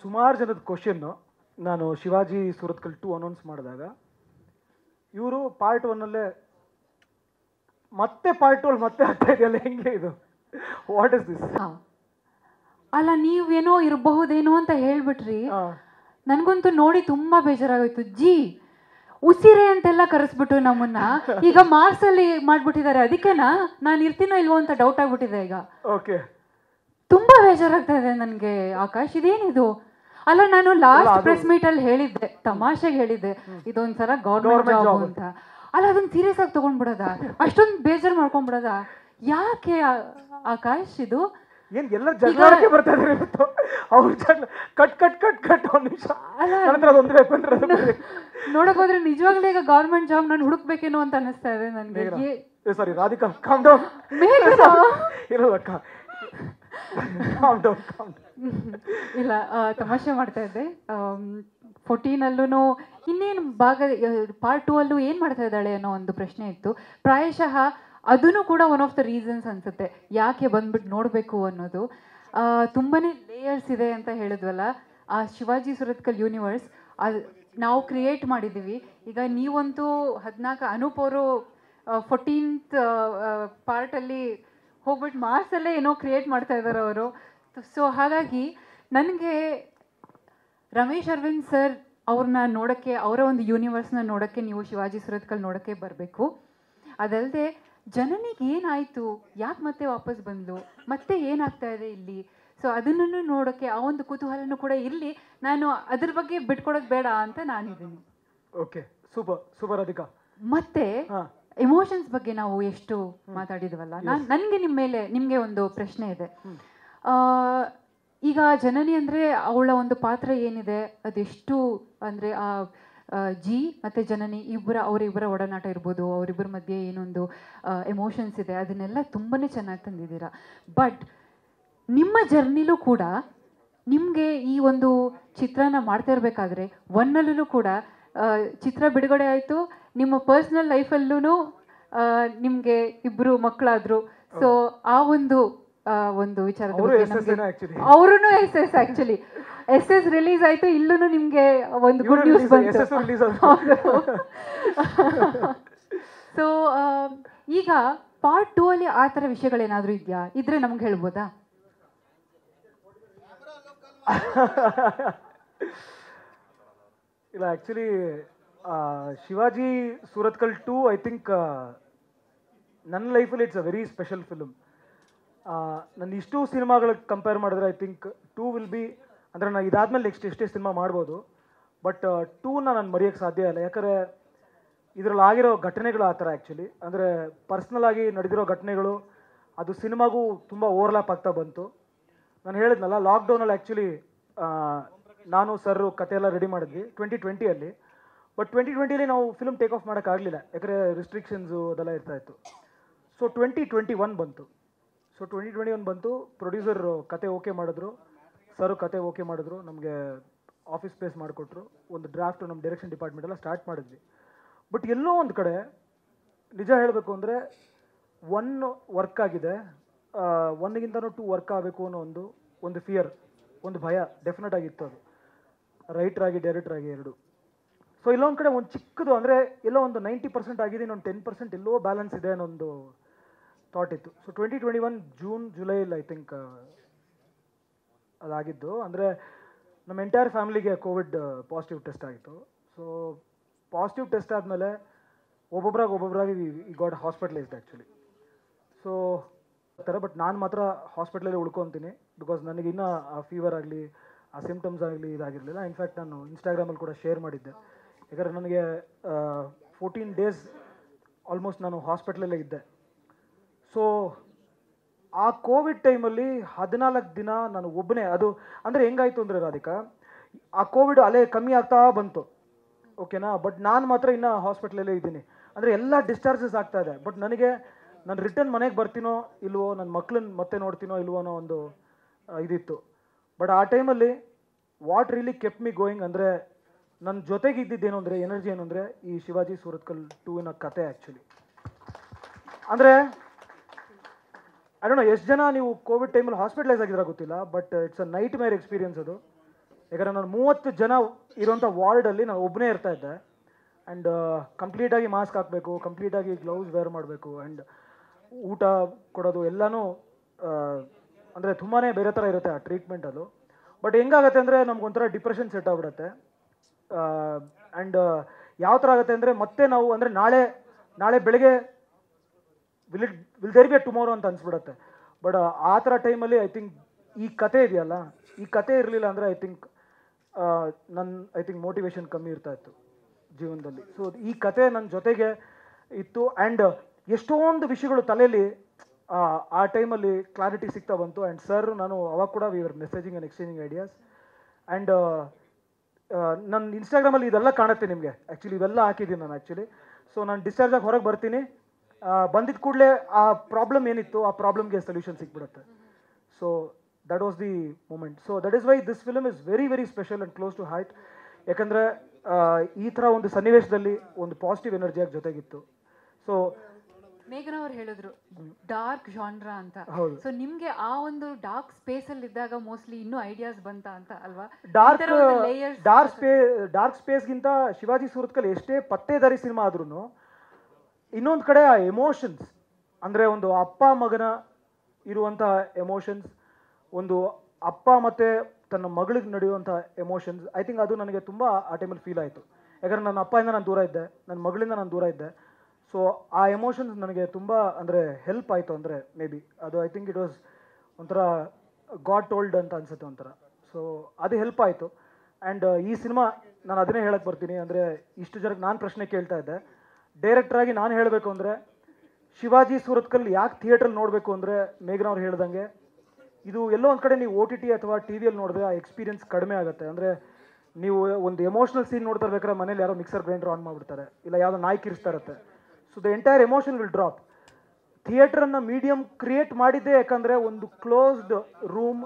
ಸುಮಾರು ಜನದ ಕ್ವಶನ್ನು ನಾನು ಶಿವಾಜಿ ಸುರತ್ಕಲ್ ಟು ಅನೌನ್ಸ್ ಮಾಡಿದಾಗ ಇವರು ಪಾರ್ಟ್ ಒನ್ನಲ್ಲೇ ಮತ್ತೆ ಪಾರ್ಟ್ ಟು ಮತ್ತೆ ಆಗ್ತಾ ಇದೆಯಲ್ಲ ಹೆಂಗೆ ಇದು ವಾಟ್ ಇಸ್ ದಿಸ್ ಹಾ. ಅಲ್ಲ ನೀವೇನೋ ಇರಬಹುದೇನೋ ಅಂತ ಹೇಳ್ಬಿಟ್ರಿ ನನಗಂತೂ ನೋಡಿ ತುಂಬಾ ಬೇಜಾರಾಗೋಯ್ತು ಜಿ ಉಸಿರೆ ಅಂತೆಲ್ಲ ಕರೆಸ್ಬಿಟ್ಟು ನಮ್ಮನ್ನ ಈಗ ಮಾರ್ಕ್ಸ್ ಅಲ್ಲಿ ಮಾಡ್ಬಿಟ್ಟಿದ್ದಾರೆ ಅದಕ್ಕೆನಾ ನಾನು ಇರ್ತೀನೋ ಇಲ್ವೋ ಅಂತ ಡೌಟ್ ಆಗ್ಬಿಟ್ಟಿದೆ ಈಗ ಓಕೆ ತುಂಬಾ ಬೇಜಾರಾಗ್ತಾ ಇದೆ ನನಗೆ ಆಕಾಶ್ ಇದೇನಿದು ಅಲ್ಲ ನಾನು ಲಾಸ್ಟ್ ಪ್ರೆಸ್ ಮೀಟ್ ಅಲ್ಲಿ ಹೇಳಿದ್ದೆ ತಮಾಷೆಗೆ ಹೇಳಿದ್ದೆ ಇದೊಂಥರ ಗೌರ್ಮೆಂಟ್ ಜಾಬ್ ಅಂತ ಅಲ್ಲ ಅದನ್ನ ಸೀರಿಯಸ್ ಆಗಿ ತಗೊಂಡ್ಬಿಡೋದ ಅಷ್ಟೊಂದು ಬೇಜಾರು ಮಾಡ್ಕೊಂಡ್ಬಿಡೋದ ಯಾಕೆ ಆ- ಆಕಾಶ್ ಇದು ಏನ್ ಎಲ್ಲ ಜಗಳಕ್ಕೆ ಬರ್ತಾ ಇದಾರೆ ಇವತ್ತು ಅವ್ರ ಜಗಳ ಕಟ್ ಕಟ್ ಕಟ್ ಕಟ್ ಒಂದ್ ನಿಮಿಷ ಅಲ್ಲ. ನನ್ನ ಹತ್ರ ಅದೊಂದು ಬೇಕು ಅಂದ್ರೆ ಅದು ಬೇರೆ. ನೋಡಕ್ ಹೋದ್ರೆ ನಿಜವಾಗ್ಲೂ ಈಗ ಗೌರ್ಮೆಂಟ್ ಜಾಬ್ ನಾನು ಹುಡುಕ್ಬೇಕೇನೋ ಅಂತ ಅನಿಸ್ತಾ ಇದೆ ನನಗೆ ಏ ಸಾರಿ ರಾಧಿಕಾ ಕಾಮ್ ಡೌನ್ ಮೇಘನಾ? ಇರಲ್ಲ ಕಾಮ್ ಡೌನ್ ಕಾಮ್ ಇಲ್ಲ ಆ, ತಮಾಷೆ ಮಾಡ್ತಾ ಇದ್ದೆ ಫೋರ್ಟೀನಲ್ಲೂ ಇನ್ನೇನು ಭಾಗ ಪಾರ್ಟ್ ಟೂ ಅಲ್ಲೂ ಏನು ಮಾಡ್ತಾ ಇದ್ದಾಳೆ ಅನ್ನೋ ಒಂದು ಪ್ರಶ್ನೆ ಇತ್ತು ಪ್ರಾಯಶಃ ಅದೂ ಕೂಡ ಒನ್ ಆಫ್ ದ ರೀಸನ್ಸ್ ಅನ್ಸುತ್ತೆ ಯಾಕೆ ಬಂದ್ಬಿಟ್ಟು ನೋಡಬೇಕು ಅನ್ನೋದು ಆ, ತುಂಬಾನೇ ಲೇಯರ್ಸ್ ಇದೆ ಅಂತ ಹೇಳಿದ್ವಲ್ಲ ಆ ಶಿವಾಜಿ ಸುರತ್ಕಲ್ ಯೂನಿವರ್ಸ್ ಅದು ನಾವು ಕ್ರಿಯೇಟ್ ಮಾಡಿದ್ದೀವಿ ಈಗ ನೀವಂತೂ ಹದಿನಾಲ್ಕು ಅನೂಪ್ ಅವರು ಫೋರ್ಟೀನ್ತ್ ಪಾರ್ಟಲ್ಲಿ ಹೋಗ್ಬಿಟ್ಟು ಮಾರ್ಸಲ್ಲೇ ಏನೋ ಕ್ರಿಯೇಟ್ ಮಾಡ್ತಾ ಇದ್ದಾರೆ ಅವರು ಸೊ ಹಾಗಾಗಿ ನನಗೆ ರಮೇಶ್ ಅರವಿಂದ್ ಸರ್ ಅವ್ರನ್ನ ನೋಡೋಕ್ಕೆ ಅವರ ಒಂದು ಯೂನಿವರ್ಸ್ನ ನೋಡೋಕ್ಕೆ ನೀವು ಶಿವಾಜಿ ಸುರತ್ಕಲ್ ನೋಡೋಕ್ಕೆ ಬರಬೇಕು ಅದಲ್ಲದೆ ಜನನಿಗೆ ಏನಾಯಿತು ಯಾಕೆ ಮತ್ತೆ ವಾಪಸ್ ಬಂದ್ಲು ಮತ್ತೆ ಏನಾಗ್ತಾ ಇದೆ ಇಲ್ಲಿ ಸೊ ಅದನ್ನು ನೋಡೋಕ್ಕೆ ಆ ಒಂದು ಕುತೂಹಲನೂ ಕೂಡ ಇರಲಿ ನಾನು ಅದ್ರ ಬಗ್ಗೆ ಬಿಟ್ಕೊಡೋದು ಬೇಡ ಅಂತ ನಾನಿದ್ದೀನಿ ಓಕೆ ಸೂಪರ್ ಸೂಪರ್ ರಾಧಿಕಾ ಮತ್ತೆ ಹಾ ಎಮೋಷನ್ಸ್ ಬಗ್ಗೆ ನಾವು ಎಷ್ಟು ಮಾತಾಡಿದ್ವಲ್ಲ ನಾನು ನನಗೆ ನಿಮ್ಮ ಮೇಲೆ ನಿಮಗೆ ಒಂದು ಪ್ರಶ್ನೆ ಇದೆ ಆ, ಈಗ ಜನನಿ ಅಂದರೆ ಅವಳ ಒಂದು ಪಾತ್ರ ಏನಿದೆ ಅದೆಷ್ಟು ಅಂದರೆ ಆ ಆ, ಜಿ ಮತ್ತು ಜನನಿ ಇಬ್ಬರ ಅವರಿಬ್ಬರ ಒಡನಾಟ ಇರ್ಬೋದು ಅವರಿಬ್ಬರ ಮಧ್ಯೆ ಏನೊಂದು ಎಮೋಷನ್ಸ್ ಇದೆ ಅದನ್ನೆಲ್ಲ ತುಂಬಾ ಚೆನ್ನಾಗಿ ತಂದಿದ್ದೀರಾ ಬಟ್ ನಿಮ್ಮ ಜರ್ನಿಲೂ ಕೂಡ ನಿಮಗೆ ಈ ಒಂದು ಚಿತ್ರನ ಮಾಡ್ತಾ ಇರಬೇಕಾದ್ರೆ ಒನ್ನಲ್ಲೂ ಕೂಡ ಆ, ಚಿತ್ರ ಬಿಡುಗಡೆ ಆಯಿತು ನಿಮ್ಮ ಪರ್ಸ್ನಲ್ ಲೈಫಲ್ಲೂ ನಿಮಗೆ ಇಬ್ಬರು ಮಕ್ಕಳಾದ್ರು ಸೊ ಆ ಒಂದು ಆ, ಒಂದು ವಿಚಾರದ ಅವರು ಬಗ್ಗೆ ಎಸ್ ಎಸ್ ನಮ್ಗೆ- ಆಕ್ಚುಲಿ ಅವ್ರೂ yes yes actually yes yes release ಆಯ್ತು ಇಲ್ಲೂ ನಿಮ್ಗೆ ಒಂದು ಗುಡ್ ನ್ಯೂಸ್ ಎಸ್ ಬಂತು ಎಸ್ ರಿಲೀಸ್ ಸೊ ಈಗ ಪಾರ್ಟ್ ಟೂ ಅಲ್ಲಿ ಆ ಥರ ವಿಷಯಗಳೇನಾದ್ರೂ ಇದೆಯಾ ಇದ್ರೆ ನಮ್ಗೆ ಹೇಳ್ಬೋದಾ ಇಲ್ಲ actually Shivaji Surathkal two I think ನನ್ನ ಲೈಫಲ್ಲಿ it's a very special film ನನ್ನ ಇಷ್ಟು ಸಿನಿಮಾಗಳಿಗೆ ಕಂಪೇರ್ ಮಾಡಿದ್ರೆ I think two will be ಅಂದರೆ ನಾನು ಇದಾದ್ಮೇಲೆ ನೆಕ್ಸ್ಟ್ ಎಷ್ಟೇ ಸಿನಿಮಾ ಮಾಡ್ಬೋದು ಬಟ್ ಟೂನ ನಾನು ಮರೆಯೋಕ್ಕೆ ಸಾಧ್ಯ ಇಲ್ಲ ಯಾಕಂದರೆ ಇದರಲ್ಲಿ ಆಗಿರೋ ಘಟನೆಗಳು ಆ ಥರ ಆ್ಯಕ್ಚುಲಿ ಅಂದರೆ ಪರ್ಸ್ನಲ್ ಆಗಿ ನಡೆದಿರೋ ಘಟನೆಗಳು ಅದು ಸಿನಿಮಾಗೂ ತುಂಬ ಓವರ್ಲ್ಯಾಪ್ ಆಗ್ತಾ ಬಂತು ನಾನು ಹೇಳಿದ್ನಲ್ಲ ಲಾಕ್ಡೌನಲ್ಲಿ ಆ್ಯಕ್ಚುಲಿ ನಾನು ಸರ್ ಕತೆ ಎಲ್ಲ ರೆಡಿ ಮಾಡಿದ್ವಿ ಟ್ವೆಂಟಿ ಟ್ವೆಂಟಿಯಲ್ಲಿ ಬಟ್ ಟ್ವೆಂಟಿ ಟ್ವೆಂಟಿಲಿ ನಾವು ಫಿಲ್ಮ್ ಟೇಕ್ ಆಫ್ ಮಾಡೋಕ್ಕಾಗಲಿಲ್ಲ ಯಾಕಂದರೆ ರಿಸ್ಟ್ರಿಕ್ಷನ್ಸು ಅದೆಲ್ಲ ಇರ್ತಾ ಇತ್ತು ಸೊ ಟ್ವೆಂಟಿ ಟ್ವೆಂಟಿ ಒನ್ ಬಂತು ಸೊ ಟ್ವೆಂಟಿ ಟ್ವೆಂಟಿ ಒನ್ ಬಂತು ಪ್ರೊಡ್ಯೂಸರ್ ಕತೆ ಓಕೆ ಮಾಡಿದ್ರು ಸರ್ ಕತೆ ಓಕೆ ಮಾಡಿದ್ರು ನಮಗೆ ಆಫೀಸ್ ಸ್ಪೇಸ್ ಮಾಡಿಕೊಟ್ರು ಒಂದು ಡ್ರಾಫ್ಟ್ ನಮ್ಮ ಡೈರೆಕ್ಷನ್ ಡಿಪಾರ್ಟ್ಮೆಂಟ್ ಎಲ್ಲ ಸ್ಟಾರ್ಟ್ ಮಾಡಿದ್ವಿ ಬಟ್ ಎಲ್ಲೋ ಒಂದು ಕಡೆ ನಿಜ ಹೇಳಬೇಕು ಅಂದರೆ ಒನ್ ವರ್ಕ್ ಆಗಿದೆ ಒನ್ಗಿಂತನೂ ಟೂ ವರ್ಕ್ ಆಗಬೇಕು ಅನ್ನೋ ಒಂದು ಒಂದು ಫಿಯರ್ ಒಂದು ಭಯ ಡೆಫಿನೆಟ್ ಆಗಿತ್ತು ಅದು ರೈಟರ್ ಆಗಿ ಡೈರೆಕ್ಟರ್ ಆಗಿ ಎರಡು ಸೊ ಇಲ್ಲೊಂದು ಕಡೆ ಒಂದು ಚಿಕ್ಕದು ಅಂದರೆ ಎಲ್ಲೋ ಒಂದು ನೈಂಟಿ ಪರ್ಸೆಂಟ್ ಆಗಿದೆ ಇನ್ನೊಂದು ಟೆನ್ ಪರ್ಸೆಂಟ್ ಎಲ್ಲೋ ಬ್ಯಾಲೆನ್ಸ್ ಇದೆ ಅನ್ನೋ ಒಂದು ಥಾಟ್ ಇತ್ತು so twenty twenty one June ಜುಲೈಲಿ ಐ ಥಿಂಕ್ ಅದಾಗಿದ್ದು ಅಂದರೆ ನಮ್ಮ ಎಂಟೈರ್ ಫ್ಯಾಮಿಲಿಗೆ ಕೋವಿಡ್ ಪಾಸಿಟಿವ್ ಟೆಸ್ಟ್ ಆಗಿತ್ತು ಸೊ ಪಾಸಿಟಿವ್ ಟೆಸ್ಟ್ ಆದಮೇಲೆ ಒಬ್ಬೊಬ್ಬರಾಗಿ ಒಬ್ಬೊಬ್ಬರಾಗಿ ಈ ಗಾಟ್ ಹಾಸ್ಪಿಟಲೈಸ್ಡ್ ಆ್ಯಕ್ಚುಲಿ ಸೊ ಥರ ಬಟ್ ನಾನು ಮಾತ್ರ ಹಾಸ್ಪಿಟ್ಲಲ್ಲೇ ಉಳ್ಕೊತೀನಿ ಬಿಕಾಸ್ ನನಗೆ ಇನ್ನೂ ಆ ಫೀವರ್ ಆಗಲಿ ಆ ಸಿಮ್ಟಮ್ಸ್ ಆಗಲಿ ಇದಾಗಿರಲಿಲ್ಲ ಇನ್ಫ್ಯಾಕ್ಟ್ ನಾನು ಇನ್ಸ್ಟಾಗ್ರಾಮಲ್ಲಿ ಕೂಡ ಶೇರ್ ಮಾಡಿದ್ದೆ ಯಾಕಂದರೆ ನನಗೆ ಫೋರ್ಟೀನ್ ಡೇಸ್ ಆಲ್ಮೋಸ್ಟ್ ನಾನು ಹಾಸ್ಪಿಟ್ಲಲ್ಲೇ ಇದ್ದೆ ಸೊ ಆ ಕೋವಿಡ್ ಟೈಮಲ್ಲಿ ಹದಿನಾಲ್ಕು ದಿನ ನಾನು ಒಬ್ಬನೇ ಅದು ಅಂದರೆ ಹೆಂಗಾಯ್ತು ಅಂದರೆ ರಾಧಿಕಾ ಆ ಕೋವಿಡ್ ಅಲೆ ಕಮ್ಮಿ ಆಗ್ತಾ ಬಂತು ಓಕೆನಾ ಬಟ್ ನಾನು ಮಾತ್ರ ಇನ್ನೂ ಹಾಸ್ಪಿಟ್ಲಲ್ಲೇ ಇದ್ದೀನಿ ಅಂದರೆ ಎಲ್ಲ ಡಿಸ್ಚಾರ್ಜಸ್ ಆಗ್ತಾ ಇದೆ ಬಟ್ ನನಗೆ ನಾನು ರಿಟರ್ನ್ ಮನೆಗೆ ಬರ್ತೀನೋ ಇಲ್ವೋ ನನ್ನ ಮಕ್ಳನ್ನ ಮತ್ತೆ ನೋಡ್ತೀನೋ ಇಲ್ವೋ ಅನ್ನೋ ಒಂದು ಆ, ಇದಿತ್ತು ಬಟ್ ಆ ಟೈಮಲ್ಲಿ what really kept me going ಅಂದರೆ ನನ್ನ ಜೊತೆಗೆ ಇದ್ದಿದ್ದೇನು ಅಂದರೆ ಎನರ್ಜಿ ಏನು ಅಂದರೆ ಈ ಶಿವಾಜಿ ಸೂರತ್ಕಲ್ ಟೂವಿನ ಕತೆ ಆ್ಯಕ್ಚುಲಿ ಅಂದರೆ ಐ ಡೋಂಟ್ ನೋ ಎಷ್ಟು ಜನ ನೀವು ಕೋವಿಡ್ ಟೈಮಲ್ಲಿ ಹಾಸ್ಪಿಟಲೈಸ್ ಆಗಿದ್ರೆ ಗೊತ್ತಿಲ್ಲ but it's a nightmare experience ಅದು ಯಾಕಂದರೆ ನಾನು ಮೂವತ್ತು ಜನ ಇರೋಂಥ ವಾರ್ಡಲ್ಲಿ ನಾನು ಒಬ್ಬನೇ ಇರ್ತಾ ಇದ್ದೆ ಆ್ಯಂಡ್ ಕಂಪ್ಲೀಟಾಗಿ ಮಾಸ್ಕ್ ಹಾಕಬೇಕು ಕಂಪ್ಲೀಟಾಗಿ ಗ್ಲೌಸ್ ವೇರ್ ಮಾಡಬೇಕು ಆ್ಯಂಡ್ ಊಟ ಕೊಡೋದು ಎಲ್ಲನೂ ಅಂದರೆ ತುಂಬಾ ಬೇರೆ ಥರ ಇರುತ್ತೆ ಆ ಟ್ರೀಟ್ಮೆಂಟ್ ಅದು ಬಟ್ ಹೆಂಗಾಗತ್ತೆ ಅಂದರೆ ನಮ್ಗೊಂಥರ ಡಿಪ್ರೆಷನ್ ಸೆಟ್ ಆಗ್ಬಿಡುತ್ತೆ ಆ್ಯಂಡ್ ಯಾವ ಥರ ಆಗುತ್ತೆ ಅಂದರೆ ಮತ್ತೆ ನಾವು ಅಂದರೆ ನಾಳೆ ನಾಳೆ ಬೆಳಗ್ಗೆ will it will there be tomorrow ಅಂತ ಅನ್ಸ್ಬಿಡುತ್ತೆ ಬಟ್ ಆ ಥರ ಟೈಮಲ್ಲಿ ಐ ಥಿಂಕ್ ಈ ಕತೆ ಇದೆಯಲ್ಲ ಈ ಕತೆ ಇರಲಿಲ್ಲ ಅಂದರೆ ಐ ಥಿಂಕ್ ನನ್ನ ಐ ಥಿಂಕ್ ಮೋಟಿವೇಶನ್ ಕಮ್ಮಿ ಇರ್ತಾ ಇತ್ತು ಜೀವನದಲ್ಲಿ ಸೊ ಈ ಕತೆ ನನ್ನ ಜೊತೆಗೆ ಇತ್ತು ಆ್ಯಂಡ್ ಎಷ್ಟೊಂದು ವಿಷಯಗಳು ತಲೆಯಲ್ಲಿ ಆ, ಆ ಟೈಮಲ್ಲಿ ಕ್ಲಾರಿಟಿ ಸಿಗ್ತಾ ಬಂತು ಆ್ಯಂಡ್ ಸರ್ ನಾನು ಅವಾಗ ಕೂಡ we are messaging and exchanging ideas and ನನ್ನ ಇನ್ಸ್ಟಾಗ್ರಾಮಲ್ಲಿ ಇದೆಲ್ಲ ಕಾಣುತ್ತೆ ನಿಮಗೆ ಆ್ಯಕ್ಚುಲಿ ಇವೆಲ್ಲ ಹಾಕಿದ್ದೀನಿ ನಾನು ಆ್ಯಕ್ಚುಲಿ ಸೊ ನಾನು ಡಿಸ್ಚಾರ್ಜ್ ಆಗಿ ಹೊರಗೆ ಬರ್ತೀನಿ ಬಂದಿದ್ದ ಕೂಡಲೇ ಆ ಪ್ರಾಬ್ಲಮ್ ಏನಿತ್ತು ಆ ಪ್ರಾಬ್ಲಮ್ಗೆ ಸೊಲ್ಯೂಷನ್ ಸಿಕ್ಬಿಡುತ್ತೆ so that was the moment so that is why this film is very very special and close to heart ಯಾಕಂದರೆ ಈ ಥರ ಒಂದು ಸನ್ನಿವೇಶದಲ್ಲಿ ಒಂದು ಪಾಸಿಟಿವ್ ಎನರ್ಜಿಯಾಗಿ ಜೊತೆಗಿತ್ತು ಸೊ ಮೇಘನ ಅವ್ರು ಹೇಳಿದ್ರು ಡಾರ್ಕ್ ಜಾನ್ರಾ ಅಂತ ಹೌದು. ಸೊ ನಿಮ್ಗೆ ಆ ಒಂದು ಡಾರ್ಕ್ ಸ್ಪೇಸ್ ಅಲ್ಲಿ ಇದ್ದಾಗ ಮೋಸ್ಟ್ಲಿ ಇನ್ನೂ ಐಡಿಯಾಸ್ ಬಂತ ಅಂತ ಅಲ್ವಾ dark layers dark space dark ಸ್ಪೇಸ್ಗಿಂತ ಶಿವಾಜಿ ಸೂರತ್ಕಲ್ ಎಷ್ಟೇ ಪತ್ತೇದಾರಿ ಸಿನಿಮಾ ಆದ್ರೂ ಇನ್ನೊಂದು ಕಡೆ ಆ ಎಮೋಷನ್ಸ್ ಅಂದರೆ ಒಂದು ಅಪ್ಪ ಮಗನ ಇರುವಂತಹ ಎಮೋಷನ್ಸ್ ಒಂದು ಅಪ್ಪ ಮತ್ತು ತನ್ನ ಮಗಳಿಗೆ ನಡೆಯುವಂಥ ಎಮೋಷನ್ಸ್ ಐ ಥಿಂಕ್ ಅದು ನನಗೆ ತುಂಬ ಆ ಟೈಮಲ್ಲಿ ಫೀಲ್ ಆಯಿತು ಯಾಕಂದ್ರೆ ನನ್ನ ಅಪ್ಪಯಿಂದ ನಾನು ದೂರ ಇದ್ದೆ ನನ್ನ ಮಗಳಿಂದ ನಾನು ದೂರ ಇದ್ದೆ ಸೊ ಆ ಎಮೋಷನ್ಸ್ ನನಗೆ ತುಂಬ ಅಂದರೆ ಹೆಲ್ಪ್ ಆಯಿತು ಅಂದರೆ ಮೇ ಬಿ ಅದು ಐ ಥಿಂಕ್ ಇಟ್ ವಾಸ್ ಒಂಥರ ಗಾಡ್ ಟೋಲ್ಡ್ ಅಂತ ಅನ್ಸುತ್ತೆ ಒಂಥರ ಸೊ ಅದು ಹೆಲ್ಪ್ ಆಯಿತು ಆ್ಯಂಡ್ ಈ ಸಿನಿಮಾ ನಾನು ಅದನ್ನೇ ಹೇಳಕ್ಕೆ ಬರ್ತೀನಿ ಅಂದರೆ ಇಷ್ಟು ಜನಕ್ಕೆ ನಾನು ಪ್ರಶ್ನೆ ಕೇಳ್ತಾ ಇದ್ದೆ ಡೈರೆಕ್ಟ್ರಾಗಿ ನಾನು ಹೇಳಬೇಕು ಅಂದರೆ ಶಿವಾಜಿ ಸೂರತ್ಕಲ್ ಯಾಕೆ ಥಿಯೇಟ್ರಲ್ಲಿ ನೋಡಬೇಕು ಅಂದರೆ ಮೇಘನ ಅವ್ರು ಹೇಳ್ದಂಗೆ ಇದು ಎಲ್ಲೋ ಒಂದು ಕಡೆ ನೀವು ಓ ಟಿ ಟಿ ಅಥವಾ ಟಿ ವಿಯಲ್ಲಿ ನೋಡಿದ್ರೆ ಆ ಎಕ್ಸ್ಪೀರಿಯನ್ಸ್ ಕಡಿಮೆ ಆಗುತ್ತೆ ಅಂದರೆ ನೀವು ಒಂದು ಎಮೋಷನಲ್ ಸೀನ್ ನೋಡ್ತಾ ಇರ್ಬೇಕಾದ್ರೆ ಮನೇಲಿ ಯಾರೋ ಮಿಕ್ಸರ್ ಗ್ರೈಂಡರ್ ಆನ್ ಮಾಡಿಬಿಡ್ತಾರೆ ಇಲ್ಲ ಯಾವುದೋ ನಾಯಿ ಕಿರಿಸ್ತಾ ಇರುತ್ತೆ so the entire emotion will drop ಥಿಯೇಟ್ರನ್ನು ಮೀಡಿಯಂ ಕ್ರಿಯೇಟ್ ಮಾಡಿದ್ದೇ ಯಾಕಂದರೆ ಒಂದು ಕ್ಲೋಸ್ಡ್ ರೂಮ್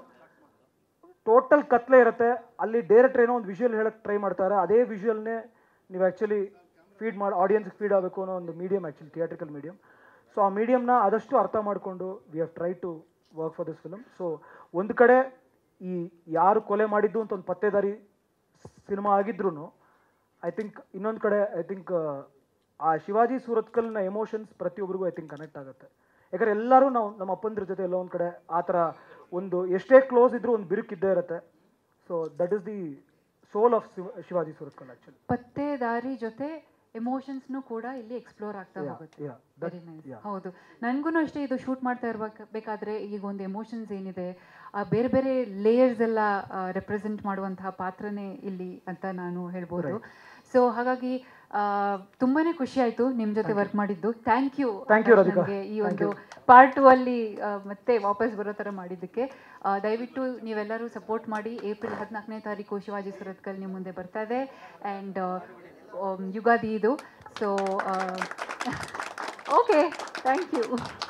ಟೋಟಲ್ ಕತ್ಲೆ ಇರುತ್ತೆ ಅಲ್ಲಿ ಡೈರೆಕ್ಟರ್ ಏನೋ ಒಂದು ವಿಷುವಲ್ ಹೇಳಕ್ಕೆ ಟ್ರೈ ಮಾಡ್ತಾರೆ ಅದೇ ವಿಷುವಲ್ನೇ ನೀವು ಆ್ಯಕ್ಚುಲಿ ಫೀಡ್ ಮಾಡಿ ಆಡಿಯನ್ಸ್ಗೆ ಫೀಡ್ ಆಗಬೇಕು ಅನ್ನೋ ಒಂದು medium actually theatrical medium so ಆ ಮೀಡಿಯಮ್ನ ಆದಷ್ಟು ಅರ್ಥ ಮಾಡಿಕೊಂಡು we have try to work for this film so ಒಂದು ಕಡೆ ಈ ಯಾರು ಕೊಲೆ ಮಾಡಿದ್ದು ಅಂತ ಒಂದು ಪತ್ತೇದಾರಿ ಸಿನಿಮಾ ಆಗಿದ್ರು ಐ ಥಿಂಕ್ ಇನ್ನೊಂದು ಕಡೆ ಐ ಥಿಂಕ್ ಆ ಶಿವಾಜಿ ಸೂರತ್ಕಲ್ನ ಎಮೋಷನ್ಸ್ ಪ್ರತಿಯೊಬ್ಬರಿಗೂ ಐ ಥಿಂಕ್ ಕನೆಕ್ಟ್ ಆಗುತ್ತೆ ಯಾಕಂದ್ರೆ ಎಲ್ಲರೂ ನಾವು ನಮ್ಮ ಅಪ್ಪಂದ್ರ ಜೊತೆ ಎಲ್ಲೋ ಒಂದು ಕಡೆ ಆ ಥರ ಒಂದು ಎಷ್ಟೇ ಕ್ಲೋಸ್ ಇದ್ರೂ ಒಂದು ಬಿರುಕಿದ್ದೇ ಇರುತ್ತೆ so that is the soul of Shivaji Surathkal actually ಪತ್ತೇದಾರಿ ಜೊತೆ ಎಮೋಷನ್ಸ್ನು ಕೂಡ ಇಲ್ಲಿ ಎಕ್ಸ್ಪ್ಲೋರ್ ಆಗ್ತಾ Yeah, ಹೋಗುತ್ತೆ yeah, that- very nice yeah. ಹೌದು ನನಗೂ ಅಷ್ಟೇ ಇದು ಶೂಟ್ ಮಾಡ್ತಾ ಇರ್ಬೇಕು ಬೇಕಾದ್ರೆ ಈಗ ಒಂದು ಎಮೋಷನ್ಸ್ ಏನಿದೆ ಆ ಬೇರೆ ಬೇರೆ ಲೇಯರ್ಸ್ ಎಲ್ಲ ರೆಪ್ರೆಸೆಂಟ್ ಮಾಡುವಂತಹ ಪಾತ್ರನೇ ಇಲ್ಲಿ ಅಂತ ನಾನು ಹೇಳ್ಬೋದು ಸೊ ಹಾಗಾಗಿ ಆ, ತುಂಬಾನೇ ಖುಷಿ ಆಯ್ತು ನಿಮ್ ಜೊತೆ ವರ್ಕ್ ಮಾಡಿದ್ದು thank you Thank you, Radhika. ಈ Thank ಒಂದು you. ಪಾರ್ಟ್ ಟು ಅಲ್ಲಿ ಆ, ಮತ್ತೆ ವಾಪಸ್ ಬರೋ ಥರ ಮಾಡಿದ್ದಕ್ಕೆ ಆ, ದಯವಿಟ್ಟು ನೀವೆಲ್ಲರೂ ಸಪೋರ್ಟ್ ಮಾಡಿ ಏಪ್ರಿಲ್ ಹದಿನಾಲ್ಕನೇ ತಾರೀಕು ಶಿವಾಜಿ ಸುರತ್ಕಲ್ ನಿಮ್ಮ ಮುಂದೆ ಬರ್ತಾ ಇದೆ ಆ್ಯಂಡ್ ಯುಗಾದಿ ಇದು ಸೊ ಓಕೆ ಥ್ಯಾಂಕ್ ಯು